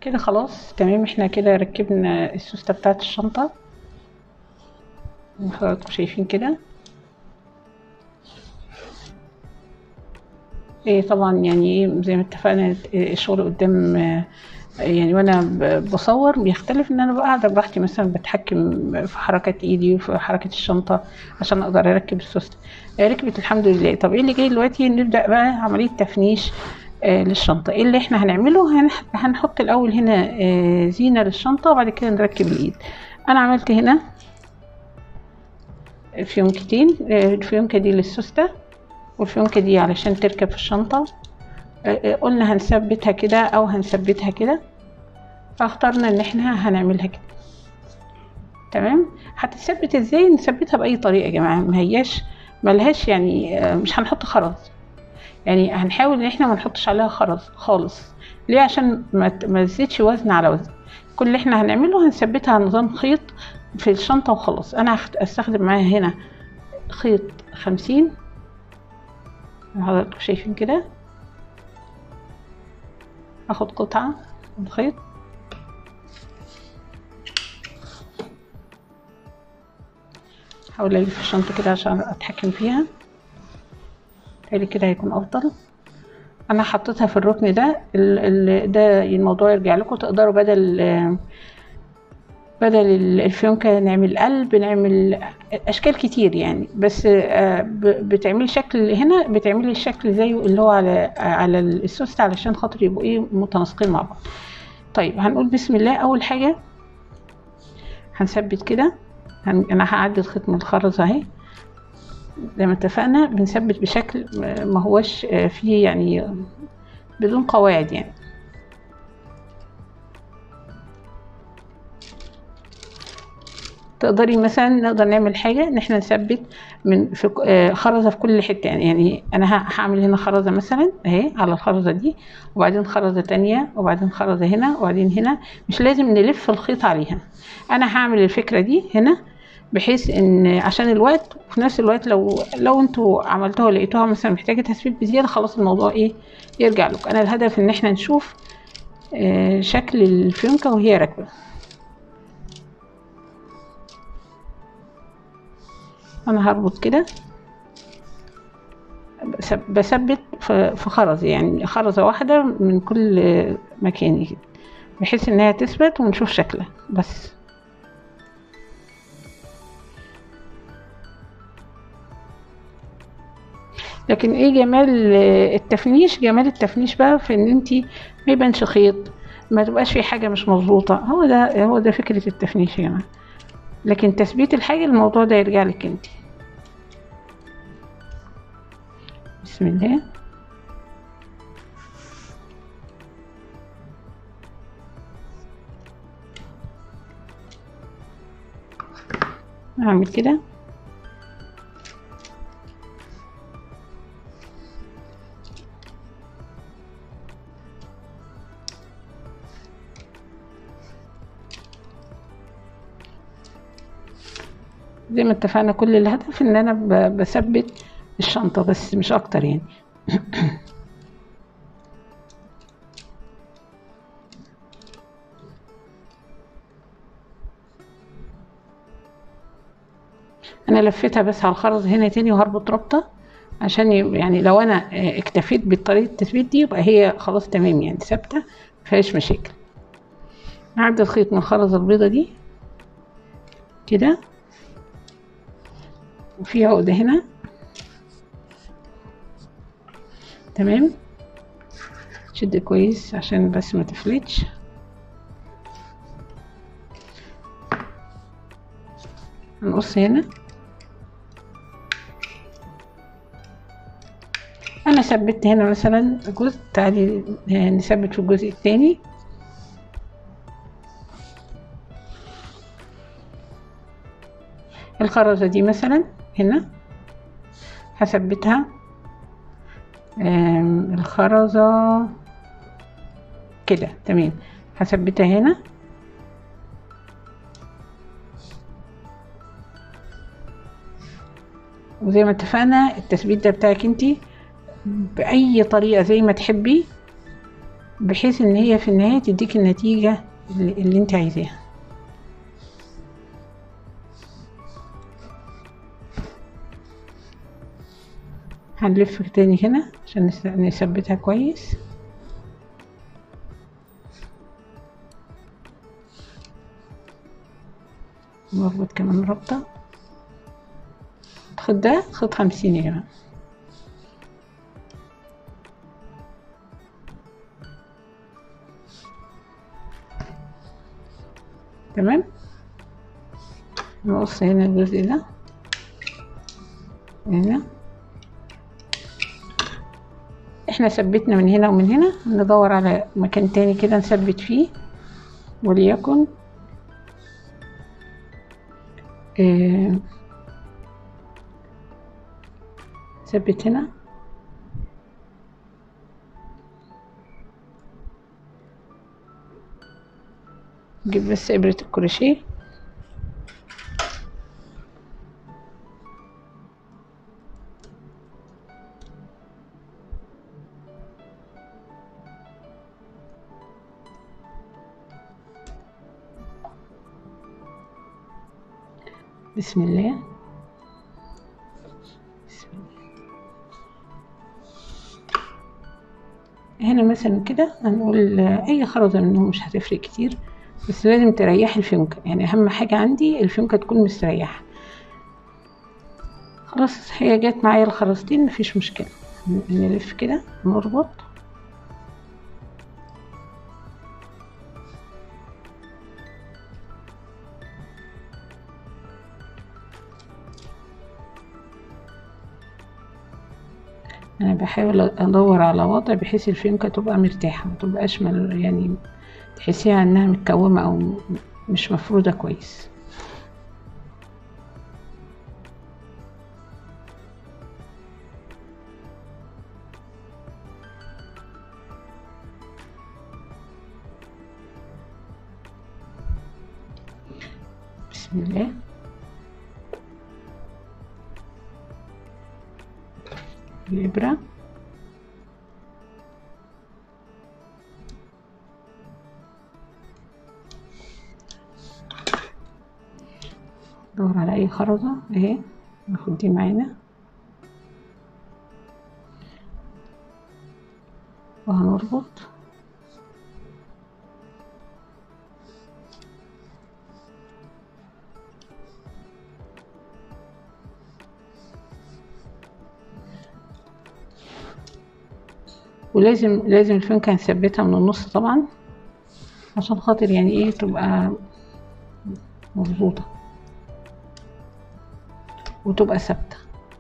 كده خلاص تمام احنا كده ركبنا السوستة بتاعت الشنطة حضراتكم شايفين كده ايه طبعا يعني ايه زي ما اتفقنا الشغل قدام آه، يعني وانا ب- بصور بيختلف ان انا بقى قاعده براحتي مثلا بتحكم في حركات ايدي وفي حركه الشنطه عشان اقدر اركب السوست آه، ركبت الحمد لله طب ايه اللي جاي دلوقتي نبدا بقى عمليه تفنيش آه، للشنطه ايه اللي احنا هنعمله هنح- هنحط الاول هنا آه، زينه للشنطه وبعد كده نركب الايد انا عملت هنا فيونكتين آه، الفيونكه دي للسوسته والفيونكه دي علشان تركب في الشنطه آه، آه، قلنا هنثبتها كده او هنثبتها كده فاخترنا ان احنا هنعملها كده تمام هتثبت ازاي نثبتها باي طريقه يا جماعه ما هياش ملهاش يعني آه، مش هنحط خرز يعني هنحاول ان احنا ما نحطش عليها خرز خالص ليه عشان ما ت- ما تزيدش وزن على وزن كل اللي احنا هنعمله هنثبتها على نظام خيط في الشنطه وخلاص انا هخت- هستخدم معايا هنا خيط خمسين حضراتكم شايفين كده اخد قطعه من الخيط احاول الف الشنطه كده عشان اتحكم فيها تالي كده هيكون افضل انا حطيتها في الركن ده ال ال ده الموضوع يرجع لكم تقدروا بدل آه، بدل ال- الفيونكة نعمل قلب نعمل اشكال كتير يعني بس آه، ب- بتعملي شكل هنا بتعملي الشكل زيه اللي هو على على السوست علشان خاطر يبقوا ايه متناسقين مع بعض طيب هنقول بسم الله اول حاجه هنثبت كده هن... انا هعدي الخيط من الخرز اهي زي ما اتفقنا بنثبت بشكل آه، ما هوش آه، فيه يعني بدون قواعد يعني تقدري مثلا نقدر نعمل حاجة ان احنا نثبت من في ك- آه، خرزة في كل حتة يعني يعني انا ه- هعمل هنا خرزة مثلا اهي على الخرزة دي وبعدين خرزة تانية وبعدين خرزة هنا وبعدين هنا مش لازم نلف الخيط عليها انا هعمل الفكرة دي هنا بحيث ان عشان الوقت وفي نفس الوقت لو لو انتوا عملتوها ولقيتوها مثلا محتاجة تثبيت بزيادة خلاص الموضوع ايه يرجع لكم انا الهدف ان احنا نشوف آه، شكل الفيونكة وهي راكبة انا هربط كده بس- بثبت في في خرز يعني خرزة واحدة من كل مكان كده بحيث انها تثبت ونشوف شكلها بس لكن ايه جمال التفنيش جمال التفنيش بقى في ان انتي ما يبانش خيط ما تبقاش في حاجة مش مظبوطة هو ده هو ده فكرة التفنيش يا جماعة لكن تثبيت الحاجة الموضوع ده يرجع لك انتي بسم الله اعمل كده زي ما اتفقنا كل الهدف ان انا ب- بثبت الشنطة بس مش اكتر يعني انا لفيتها بس على الخرز هنا تاني وهربط ربطة عشان يبقى- يعني لو انا آه، اكتفيت بالطريقة التثبيت دي يبقى هي خلاص تمام يعني ثابتة مفيهاش مشاكل هعدي الخيط من الخرزة البيضة دي كده وفي عقدة هنا تمام شد كويس عشان بس ما تفلتش هنقص هنا انا ثبت هنا مثلا جزء تعالي نثبت في الجزء الثاني الخرزة دي مثلا هنا هثبتها آم، الخرزة كده تمام هثبتها هنا وزي ما اتفقنا التثبيت ده بتاعك انتي بأي طريقة زي ما تحبي بحيث ان هي في النهاية تديك النتيجة اللي, اللي انت عايزاها هنلف تاني هنا عشان نس- نثبتها كويس نربط كمان ربطة خد ده خد خمسين يا جماعة تمام نقص هنا الجزء ده هنا احنا ثبتنا من هنا ومن هنا ندور على مكان تاني كده نثبت فيه وليكن آه، ثبت هنا نجيب بس إبرة الكروشيه بسم الله بسم الله. هنا مثلا كده هنقول آه، اي خرزة منهم مش هتفرق كتير بس لازم تريحي الفيونكة يعني اهم حاجة عندي الفيونكة تكون مستريحة خلاص هي جت معايا الخرزتين مفيش مشكلة نلف كده نربط انا بحاول ادور على وضع بحيث الفيونكة تبقى مرتاحة ما تبقاش مل- يعني تحسيها انها متكومة او م- مش مفرودة كويس بسم الله الإبرة دور على أي خرزة أهي ناخد دي معانا وهنربط ولازم لازم الفنكة نثبتها من النص طبعا عشان خاطر يعني ايه تبقى مظبوطة وتبقى ثابتة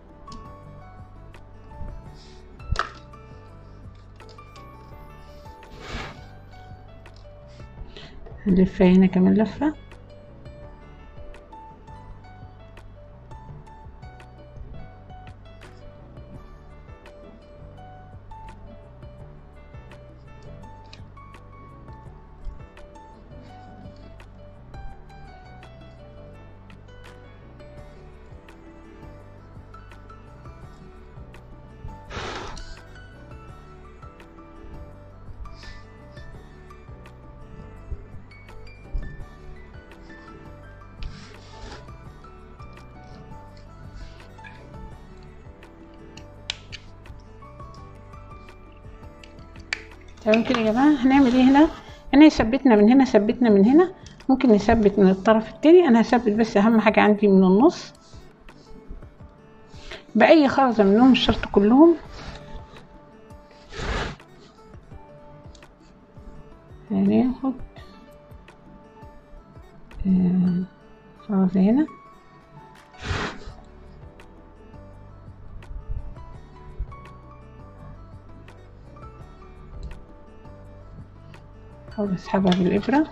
هنلفها هنا كمان لفة تمام كده يا جماعة هنعمل ايه هنا انا ثبتنا من هنا ثبتنا من هنا ممكن نثبت من الطرف التاني انا هثبت بس اهم حاجة عندي من النص بأي خرزة منهم مش شرط كلهم هناخد آه، خرزة هنا احاول اسحبها بالابره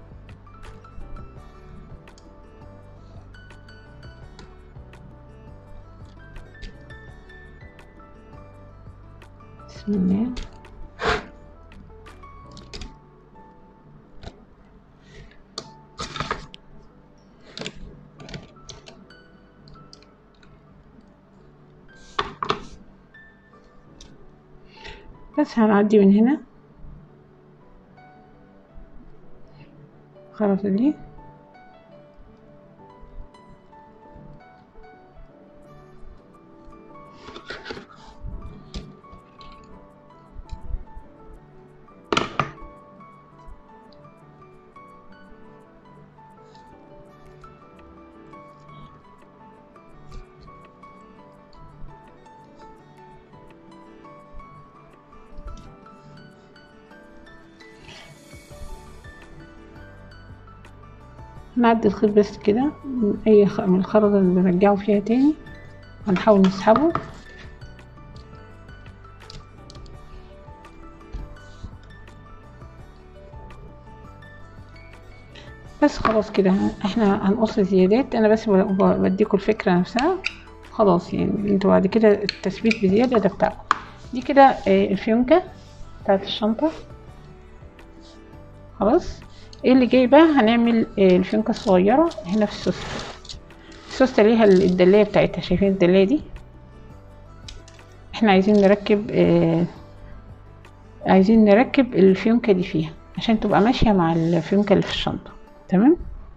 بسم الله بس هنعدي من هنا الخرزة دي نعدي الخيط بس كده من اي خ... من الخرزة اللي بنرجعه فيها تاني هنحاول نسحبه بس خلاص كده احنا هنقص زيادات انا بس ب- ب- بديكوا الفكرة نفسها خلاص يعني انتوا بعد كده التثبيت بزيادة ده بتاعكم دي كده آه، الفيونكة بتاعت الشنطة خلاص ايه اللي جاي بقى هنعمل آه، الفيونكة الصغيرة هنا في السوستة السوستة ليها الدلاية بتاعتها شايفين الدلاية دي احنا عايزين نركب آه عايزين نركب الفيونكة دي فيها عشان تبقى ماشية مع الفيونكة اللي في الشنطة تمام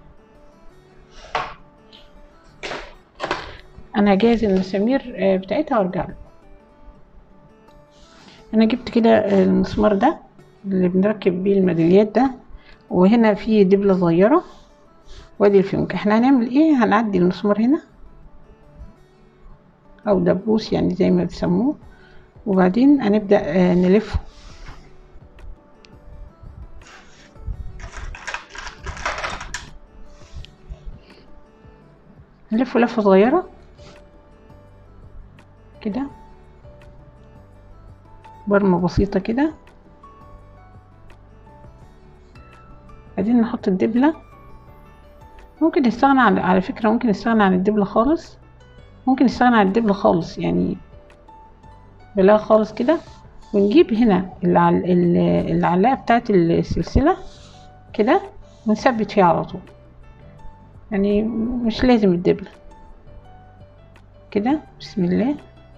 انا هجهز المسامير آه، بتاعتها وارجع له انا جبت كده آه، المسمار ده اللي بنركب بيه الميداليات ده وهنا في دبلة صغيرة وادي الفيونكة احنا هنعمل ايه هنعدي المسمار هنا او دبوس يعني زي ما بيسموه وبعدين هنبدأ آه، نلفه نلفه لفة صغيرة كده برمة بسيطة كده بعدين نحط الدبلة ممكن نستغنى عن على فكرة ممكن نستغنى عن الدبلة خالص ممكن نستغنى عن الدبلة خالص يعني بلاها خالص كده ونجيب هنا العل... ال- العلاقة بتاعت السلسلة كده ونثبت فيها على طول يعني مش لازم الدبلة كده بسم الله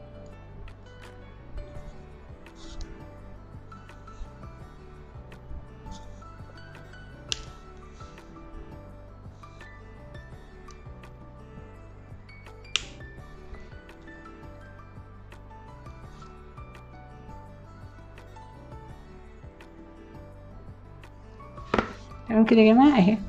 تمام كده يا جماعة اهي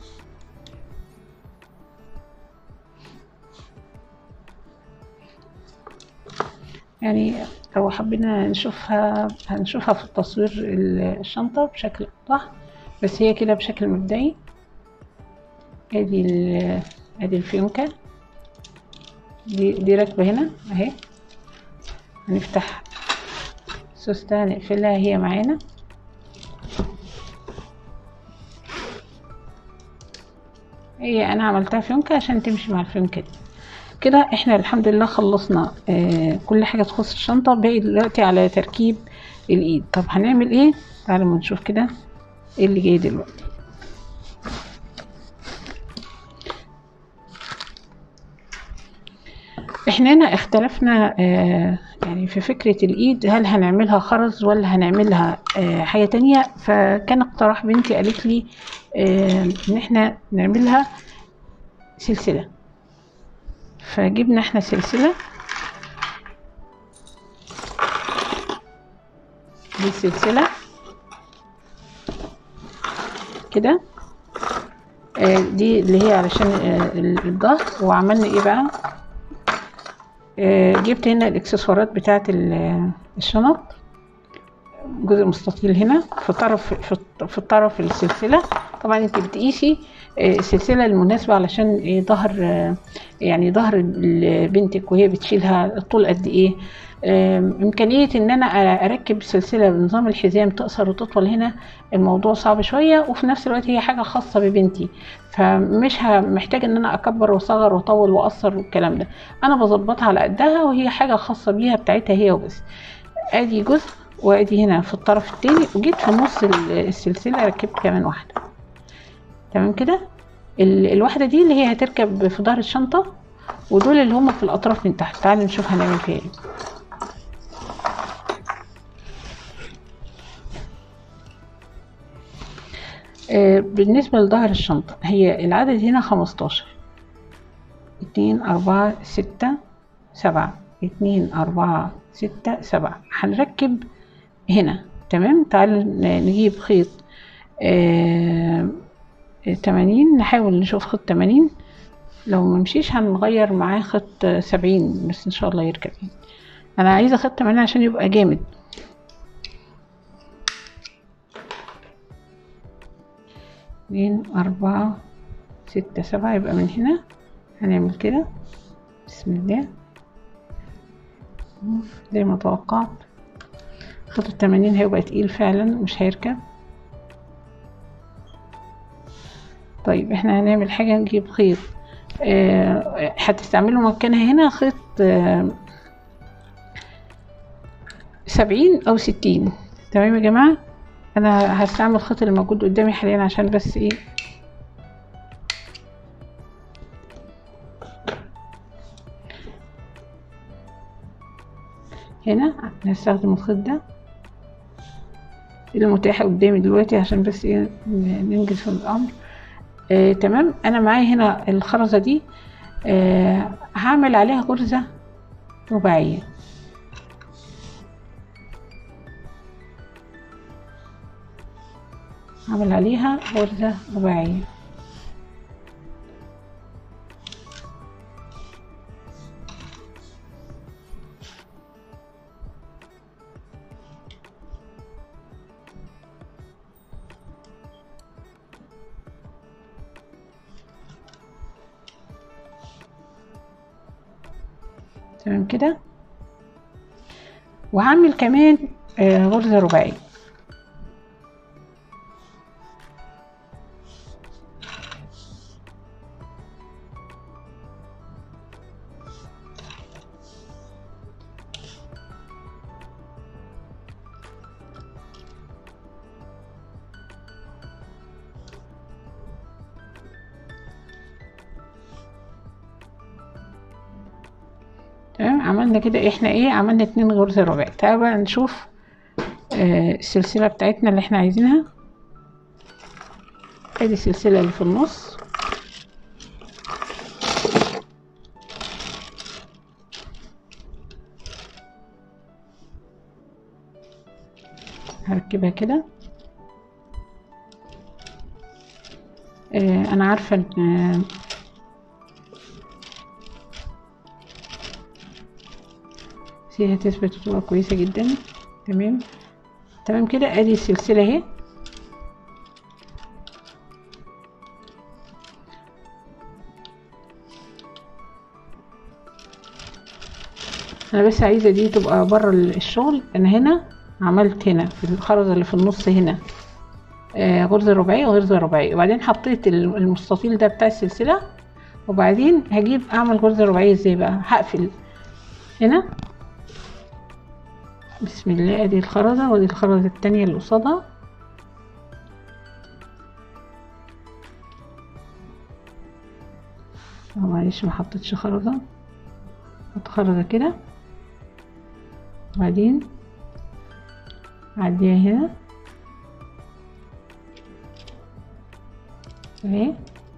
يعني لو حبينا نشوفها هنشوفها في التصوير ال- الشنطة بشكل أوضح بس هي كده بشكل مبدئي ادي ال- ادي الفيونكة دي دي راكبة هنا اهي هنفتح سوستة هنقفلها هي معانا هي انا عملتها فيونكة عشان تمشي مع الفيونكة دي كده احنا الحمد لله خلصنا آه كل حاجة تخص الشنطة باقي دلوقتي على تركيب الايد طب هنعمل ايه تعالوا ما نشوف كده ايه اللي جاي دلوقتي احنا هنا اختلفنا آه يعني في فكرة الايد هل هنعملها خرز ولا هنعملها آه حاجة تانية فكان اقتراح بنتي قالت لي آه ان احنا نعملها سلسلة فجبنا احنا سلسلة دي السلسلة كده آه دي اللي هي علشان آه الظهر وعملنا ايه بقى آه جبت هنا الاكسسوارات بتاعت ال- الشنط جزء مستطيل هنا في طرف في في طرف السلسله طبعا انت بتقيسي آه، السلسله المناسبه علشان آه، ظهر آه، يعني ظهر ال- بنتك وهي بتشيلها الطول قد ايه آم، امكانيه ان انا أ- اركب سلسله بنظام الحزام تقصر وتطول هنا الموضوع صعب شويه وفي نفس الوقت هي حاجه خاصه ببنتي فمش ه- محتاجه ان انا اكبر واصغر واطول واقصر والكلام ده انا بظبطها على قدها وهي حاجه خاصه بيها بتاعتها هي وبس ادي جزء وادي هنا في الطرف التاني وجيت في نص ال- السلسله ركبت كمان واحده تمام كده ال- الواحده دي اللي هي هتركب في ظهر الشنطه ودول اللي هم في الاطراف من تحت تعالوا نشوف هنعمل فيها ايه آه بالنسبة لظهر الشنطة هي العدد هنا خمستاشر اتنين أربعة ستة سبعة اتنين أربعة ستة سبعة هنركب هنا تمام تعالوا ن- نجيب خيط آه تمانين نحاول نشوف خيط تمانين لو ممشيش هنغير معاه خيط سبعين بس ان شاء الله يركب يعني. انا عايزه خيط تمانين عشان يبقى جامد اتنين أربعة ستة سبعة يبقى من هنا هنعمل كده بسم الله زي ما توقعت خط التمانين هيبقى تقيل فعلا مش هيركب طيب احنا هنعمل حاجة نجيب خيط آه، هتستعملوا مكانها هنا خيط آه، سبعين أو ستين تمام يا جماعة أنا هستعمل الخيط اللي موجود قدامي حاليا عشان بس ايه هنا هنستخدم الخيط ده اللي متاح قدامي دلوقتي عشان بس ايه ن- ننجز في الامر آه تمام انا معايا هنا الخرزه دي آه هعمل عليها غرزه رباعيه هعمل عليها غرزه رباعيه تمام كده وهعمل كمان آه، غرزة رباعية تمام عملنا كده احنا ايه عملنا اتنين غرزة رباعي تعالوا بقى نشوف آه السلسلة بتاعتنا اللي احنا عايزينها ادي السلسلة اللي في النص هركبها كده آه انا عارفة ان آه، فيها تثبت وتبقى كويسة جدا تمام تمام كده ادي السلسلة اهي انا بس عايزة دي تبقى بره الشغل انا هنا عملت هنا في الخرزة اللي في النص هنا آه غرزة رباعية وغرزة رباعية وبعدين حطيت ال- المستطيل ده بتاع السلسلة وبعدين هجيب اعمل غرزة رباعية ازاي بقى هقفل هنا بسم الله ادي الخرزة ودي الخرزة التانية اللي قصادها اه معلش ما حطيتش خرزة حط خرزة كده وبعدين اعديها هنا اهي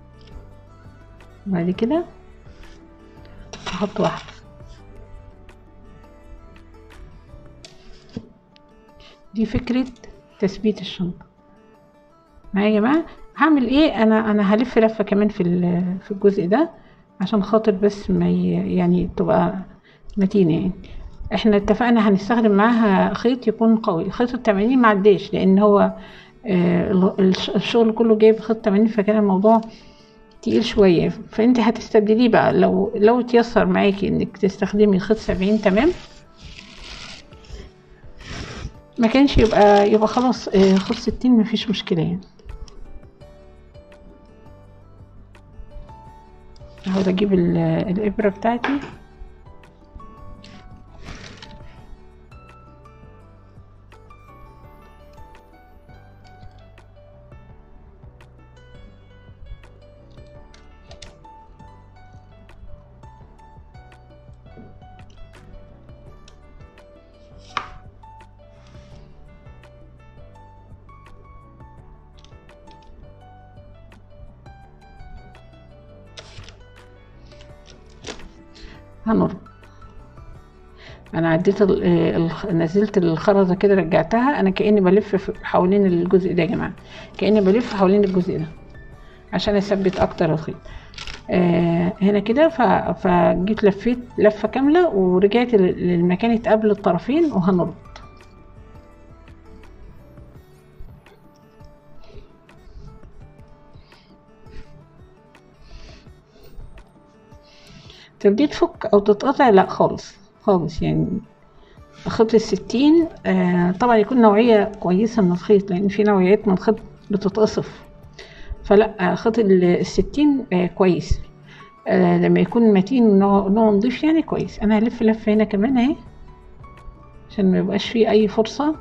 وبعد كده احط واحدة دي فكرة تثبيت الشنطة معايا يا جماعة هعمل ايه انا انا هلف لفة كمان في ال- في الجزء ده عشان خاطر بس ما ي- يعني تبقى متينة يعني احنا اتفقنا هنستخدم معاها خيط يكون قوي خيط التمانين معداش لان هو آه، ال- الش- الشغل كله جايب خيط تمانين فكان الموضوع تقيل شوية فانت هتستبدليه بقى لو لو تيسر معاكي انك تستخدمي خيط سبعين تمام ما كانش يبقى يبقى خلاص آه، خد ستين مفيش مشكلة يعني هحاول اجيب ال- الابرة بتاعتي هنربط انا عديت ال- ال- نزلت الخرزه كده رجعتها انا كاني بلف في- حوالين الجزء ده يا جماعه كاني بلف حوالين الجزء ده عشان اثبت اكتر الخيط آه هنا كده ف- فجيت لفيت لفه كامله ورجعت لل- للمكان اتقابل الطرفين وهنربط تبدي تفك او تتقطع لا خالص خالص يعني خيط الستين آه طبعا يكون نوعية كويسة من الخيط لأن في نوعيات من الخيط بتتقصف فلا آه، خيط ال- الستين آه كويس آه لما يكون متين ونوع نوع نضيف يعني كويس أنا هلف لفة هنا كمان اهي عشان ما يبقاش فيه أي فرصة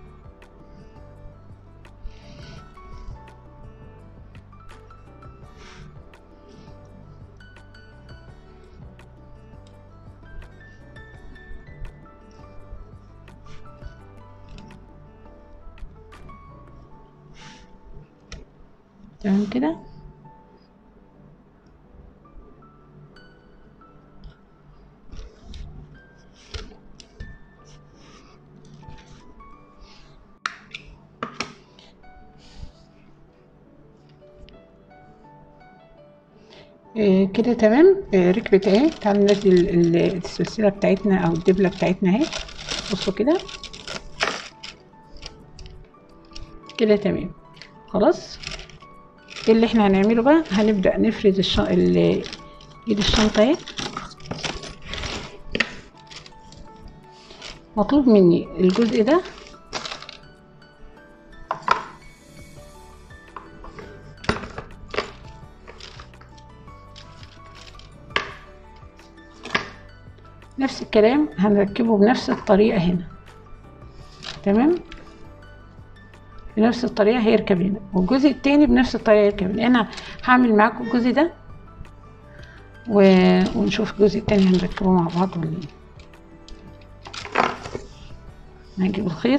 تمام كده آه، كده تمام آه، ركبت اهي تعالوا ننزل ال- السلسلة بتاعتنا او الدبلة بتاعتنا اهي بصوا كده كده تمام خلاص ايه اللي احنا هنعمله بقى هنبدأ نفرد الش... ال... ايد الشنطة اهي مطلوب مني الجزء ده نفس الكلام هنركبه بنفس الطريقة هنا تمام بنفس الطريقة هيركب هنا والجزء التاني بنفس الطريقة يركب هنا أنا هعمل معاكم الجزء ده و... ونشوف الجزء التاني هنركبه مع بعض ولا ايه هنجيب الخيط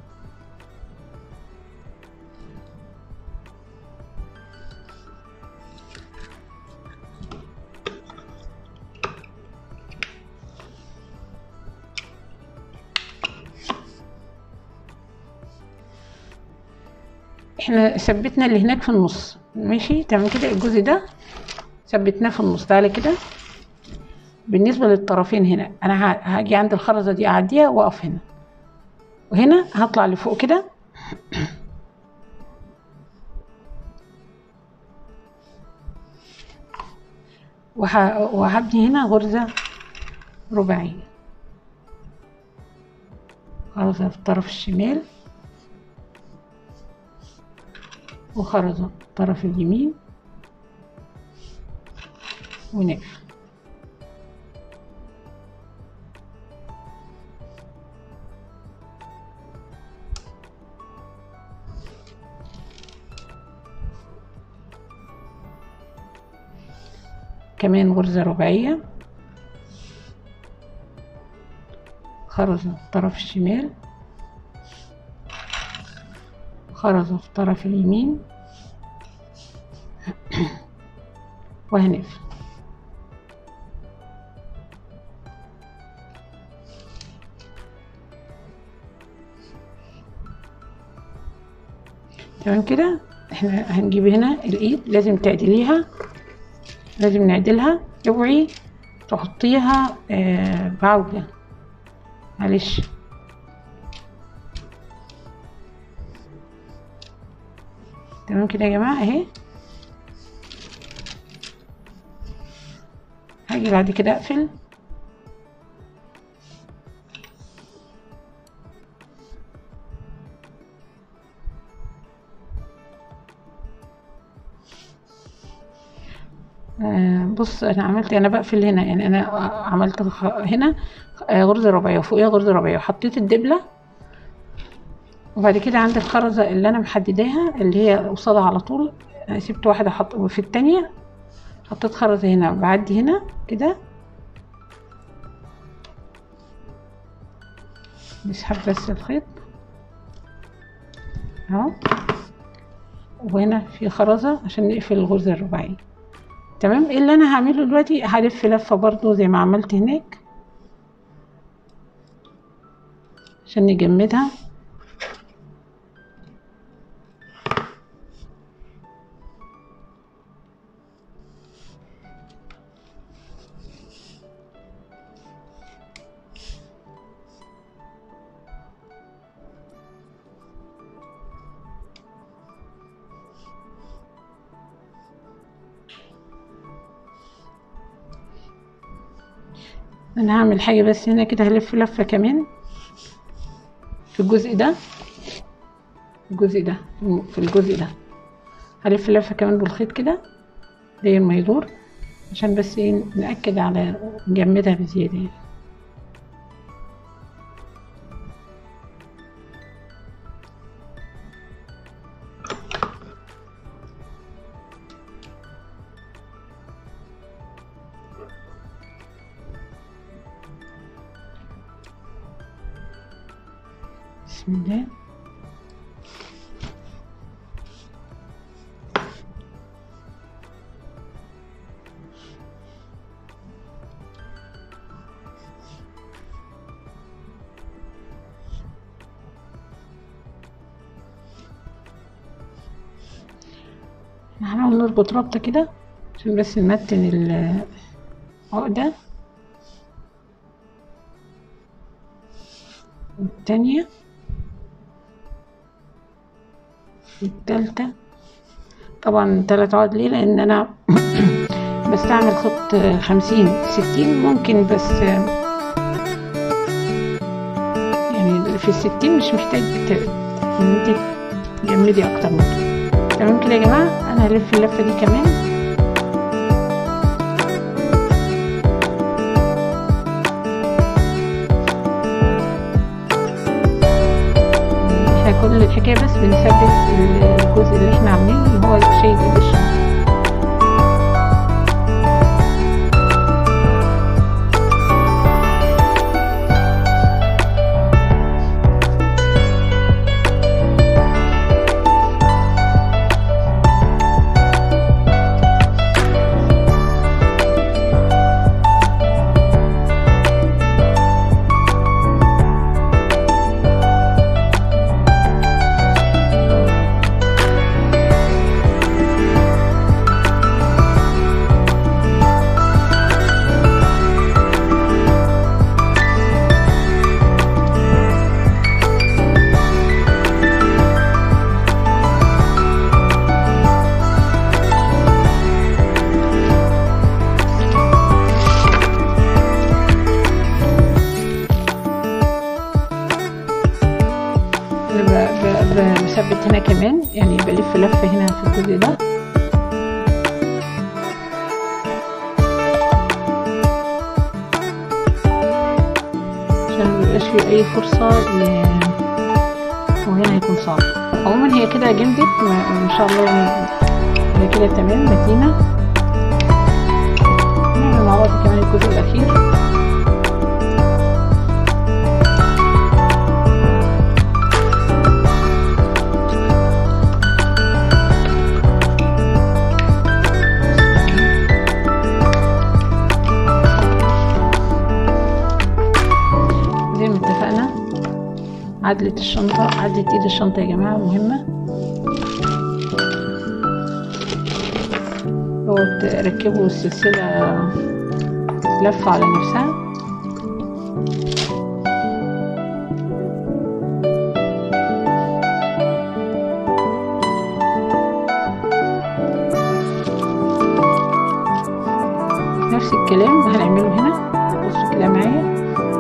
احنا ثبتنا اللي هناك في النص ماشي تمام كده الجزء ده ثبتناه في النص تعالى كده بالنسبة للطرفين هنا انا ه- هاجي عند الخرزة دي اعديها واقف هنا وهنا هطلع لفوق كده وه- وهبني هنا غرزة رباعية غرزة في الطرف الشمال وخرزة في الطرف اليمين ونقفل كمان غرزة رباعية خرزة في الطرف الشمال خرزة في الطرف اليمين وهنقفل تمام كده احنا هنجيب هنا الايد لازم تعدليها لازم نعدلها اوعي تحطيها آه بعوجة معلش تمام كده يا جماعة اهي هاجي بعد كده اقفل آه، بص انا عملت انا بقفل هنا يعني انا عملت خ- هنا آه، غرزة رباعية وفوقيها غرزة رباعية وحطيت الدبلة وبعد كده عند الخرزة اللي انا محدداها اللي هي قصادها على طول آه، سبت واحدة حط وفي التانية حطيت خرزة هنا بعدي هنا كده نسحب بس الخيط اهو وهنا في خرزة عشان نقفل الغرزة الرباعية تمام اللي انا هعمله دلوقتي هلف لفة برضو زي ما عملت هناك عشان نجمدها انا هعمل حاجة بس هنا كده هلف لفة كمان في الجزء ده الجزء ده في الجزء ده هلف لفة كمان بالخيط كده داير ما يدور عشان بس ايه نأكد على نجمدها بزيادة يعني. بسم الله هنحاول نربط ربطة كده عشان بس نمتن العقدة والتانية التالتة طبعا تلات عقد ليه لان انا بستعمل خط خمسين ستين ممكن بس يعني في الستين مش محتاج ت- ان انت تجمدي اكتر من كده تمام كده يا جماعة انا هلف اللفة دي كمان احنا كل الحكاية بس بنثبت الجزء اللي احنا عاملينه اللي هو شايل ايد الشنطة انا ب- ب- ب- بثبت هنا كمان يعني بلف لفة هنا في الجزء ده عشان ميبقاش فيه اي فرصة ل وهنا هيكون صعب عموما هي كده جمدت ما ما شاء الله يعني هي كده تمام متينة نعمل مع بعض كمان الجزء الأخير زي ما اتفقنا عدلة الشنطة عدلة ايد الشنطة يا جماعة مهمة هو تركبوا السلسلة لفة على نفسها نفس الكلام هنعمله هنا بصوا كده معايا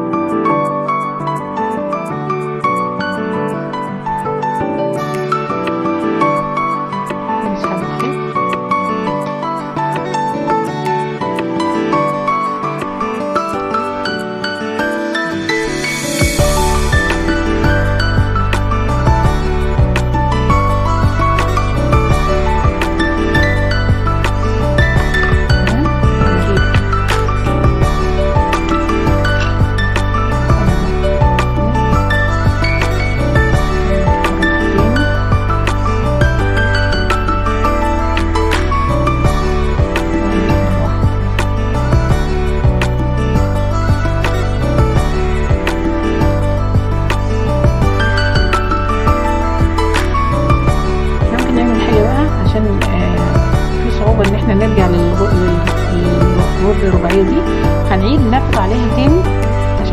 نسحب الخيط تمام؟ نجيب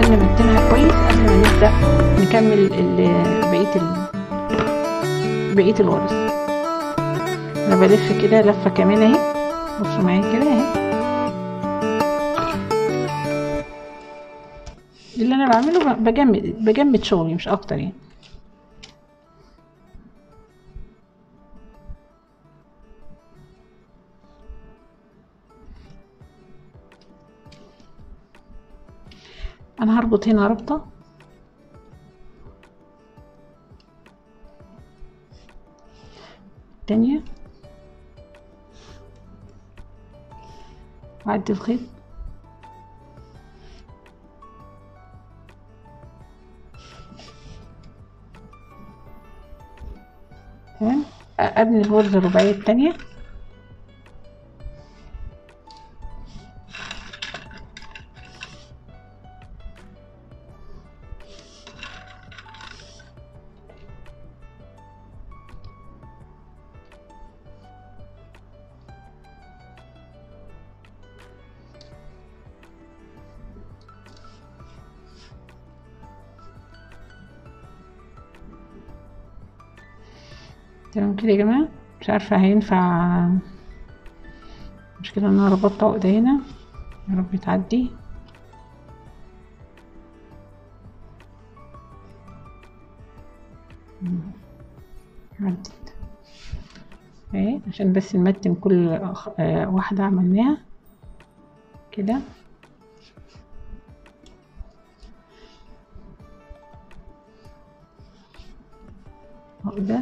عايزين نمتنها كويس قبل ما نبدأ نكمل ال- بقية ال... بقية الغرز انا بلف كده لفة كمان اهي بصوا معايا كده اهي اللي انا بعمله ب- بجمد بجمد شغلي مش اكتر يعني انا هربط هنا ربطة تانية وأعدي الخيط تمام ابني الغرزة الرباعية التانية تمام كده يا جماعة مش عارفة هينفع مشكلة ان انا ربطت عقدة هنا يا رب تعدي مم. عدت اهي عشان بس نمتن كل أخ- آه، واحدة عملناها كده عقدة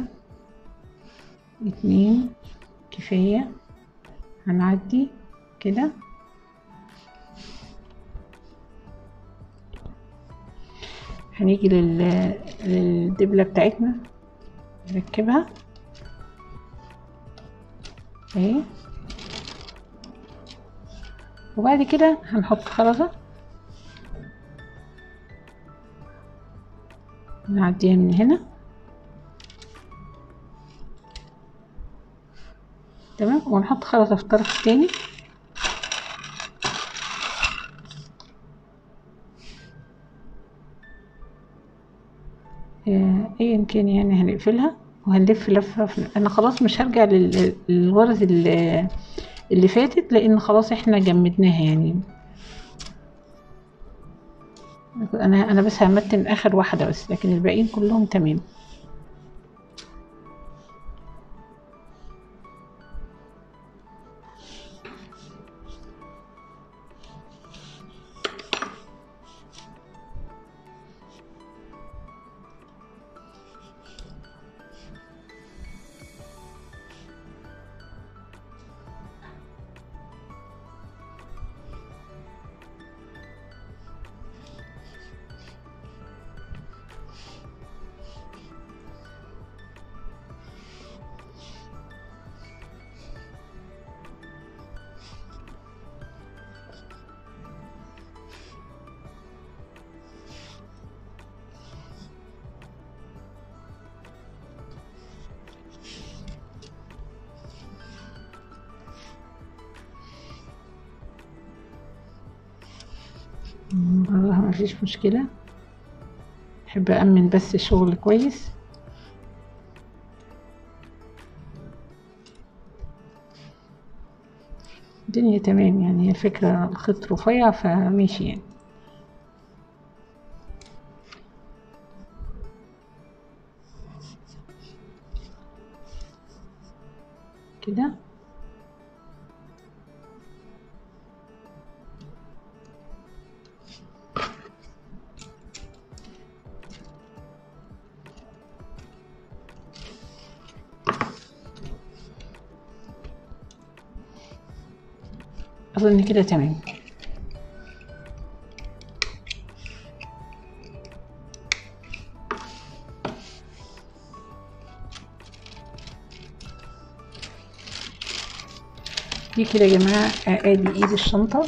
اتنين كفاية هنعدي كده هنيجي لل... للدبلة بتاعتنا نركبها اهي وبعد كده هنحط خرزة نعديها من هنا تمام ونحط خرزة في الطرف التاني آه، ايا كان يعني هنقفلها وهنلف لفة في... انا خلاص مش هرجع لل- للغرز اللي, اللي فاتت لان خلاص احنا جمدناها يعني انا انا بس همتن اخر واحدة بس لكن الباقيين كلهم تمام والله ما فيش مشكلة احب أأمن بس الشغل كويس الدنيا تمام يعني هي الفكرة الخيط رفيع فماشي يعني كده أظن كده تمام دي كده يا جماعة ادي ايد الشنطة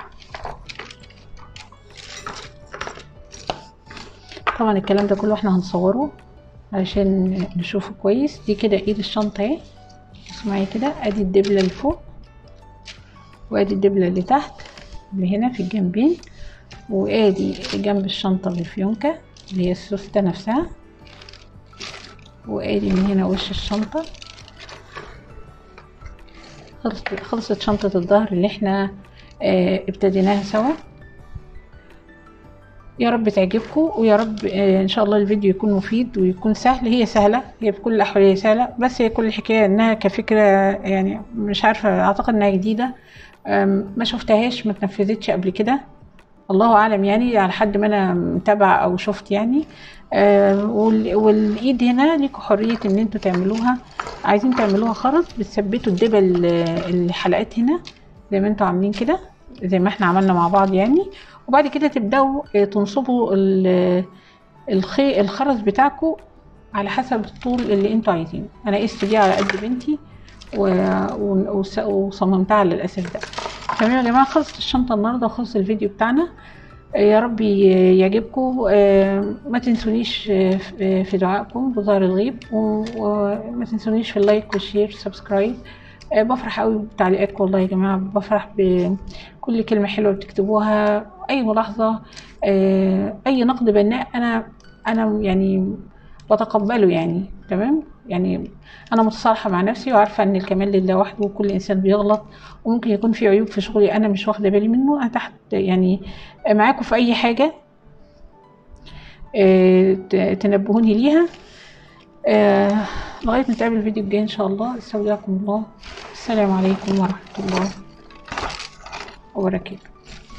طبعا الكلام ده كله احنا هنصوره علشان نشوفه كويس دي كده ايد الشنطة اهي بصوا معايا كده ادي الدبلة اللي فوق وادي الدبلة اللي تحت اللي هنا في الجنبين وادي جنب الشنطة الفيونكة اللي هي السوستة نفسها وادي من هنا وش الشنطة خلصت خلصت شنطة الظهر اللي احنا اه ابتديناها سوا يا رب تعجبكم ويا رب اه ان شاء الله الفيديو يكون مفيد ويكون سهل هي سهلة هي بكل الاحوال هي سهلة بس هي كل الحكاية انها كفكرة يعني مش عارفة اعتقد انها جديدة ما شفتهاش ما اتنفذتش قبل كده الله اعلم يعني على حد ما انا متابعه او شفت يعني آه والايد هنا ليكوا حريه ان انتوا تعملوها عايزين تعملوها خرز بتثبتوا الدبل الحلقات هنا زي ما انتوا عاملين كده زي ما احنا عملنا مع بعض يعني وبعد كده تبداوا تنصبوا الخي الخرز بتاعكم على حسب الطول اللي انتوا عايزينه انا قست دي على قد بنتي وصممتها على الاساس ده تمام يا جماعه خلصت الشنطه النهارده وخلص الفيديو بتاعنا يا رب يعجبكم ما تنسونيش في دعائكم بظهر الغيب وما تنسونيش في اللايك والشير سبسكرايب بفرح قوي بتعليقاتكم والله يا جماعه بفرح بكل كلمه حلوه بتكتبوها اي ملاحظه اي نقد بناء انا انا يعني بتقبله يعني تمام يعني انا متصالحه مع نفسي وعارفه ان الكمال لله وحده وكل انسان بيغلط وممكن يكون في عيوب في شغلي انا مش واخده بالي منه انا تحت يعني معاكم في اي حاجه تنبهوني ليها لغايه نتقابل الفيديو الجاي ان شاء الله استودعكم الله السلام عليكم ورحمه الله وبركاته